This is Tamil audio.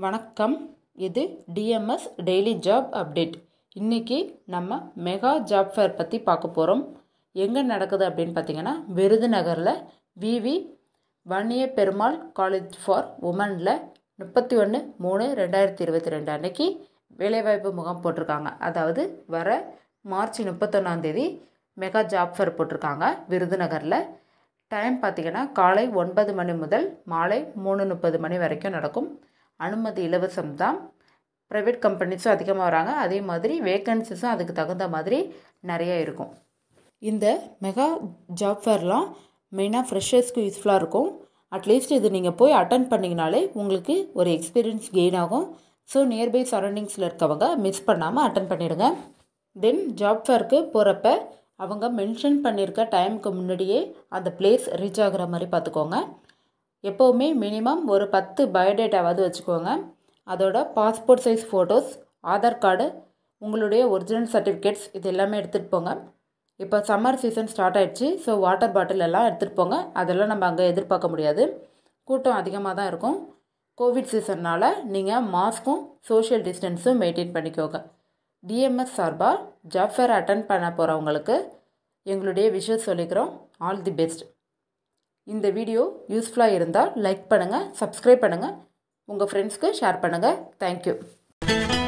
வணக்கம் இது டிஎம்எஸ் டெய்லி ஜாப் அப்டேட் இன்றைக்கி நம்ம மெகா ஜாப் ஃபேர் பற்றி பார்க்க போகிறோம் எங்கே நடக்குது அப்படின்னு பார்த்தீங்கன்னா விருதுநகரில் VV Vanniya Perumal college for உமனில் முப்பத்தி ஒன்று மூணு ரெண்டாயிரத்தி இருபத்தி ரெண்டு அன்னைக்கு வேலைவாய்ப்பு முகாம் போட்டிருக்காங்க அதாவது வர மார்ச் முப்பத்தொன்னாந்தேதி மெகா ஜாப் ஃபேர் போட்டிருக்காங்க விருதுநகரில் டைம் பார்த்திங்கன்னா காலை ஒன்பது மணி முதல் மாலை மூணு முப்பது மணி வரைக்கும் நடக்கும் அனுமதி இலவசம் தான் ப்ரைவேட் கம்பெனிஸும் அதிகமாக வராங்க அதே மாதிரி வேக்கன்சிஸும் அதுக்கு தகுந்த மாதிரி நிறைய இருக்கும் இந்த மெகா ஜாப் ஃபேர்லாம் மெயினாக ஃப்ரெஷர்ஸ்க்கு யூஸ்ஃபுல்லாக இருக்கும் அட்லீஸ்ட் இது நீங்கள் போய் அட்டன் பண்ணிங்கனாலே உங்களுக்கு ஒரு எக்ஸ்பீரியன்ஸ் கெயின் ஆகும் ஸோ நியர்பை சரௌண்டிங்ஸில் இருக்கவங்க மிஸ் பண்ணாமல் அட்டன் பண்ணிடுங்க தென் ஜாப் ஃபேருக்கு போகிறப்ப அவங்க மென்ஷன் பண்ணியிருக்க டைமுக்கு முன்னாடியே அந்த பிளேஸ் ரீச் ஆகுற மாதிரி பார்த்துக்கோங்க எப்போவுமே மினிமம் ஒரு பத்து பயோடேட்டாவது வச்சுக்கோங்க அதோட passport size photos Aadhaar card உங்களுடைய ஒரிஜினல் சர்டிஃபிகேட்ஸ் இது எல்லாமே எடுத்துகிட்டு போங்க இப்போ சம்மர் சீசன் ஸ்டார்ட் ஆயிடுச்சு ஸோ வாட்டர் பாட்டில் எல்லாம் எடுத்துகிட்டு போங்க அதெல்லாம் நம்ம அங்கே எதிர்பார்க்க முடியாது கூட்டம் அதிகமாக தான் இருக்கும் கோவிட் சீசன்னால் நீங்கள் மாஸ்க்கும் சோஷியல் டிஸ்டன்ஸும் மெயின்டைன் பண்ணிக்கோங்க டிஎம்எஸ் சார்பாக ஜாப் ஃபேர் அட்டன் பண்ண போகிறவங்களுக்கு எங்களுடைய விஷஸ் சொல்லிக்கிறோம் ஆல் தி பெஸ்ட் இந்த வீடியோ யூஸ்ஃபுல்லாக இருந்தால் லைக் பண்ணுங்கள் சப்ஸ்கிரைப் பண்ணுங்கள் உங்கள் ஃப்ரெண்ட்ஸ்க்கு ஷேர் பண்ணுங்கள் தேங்க்யூ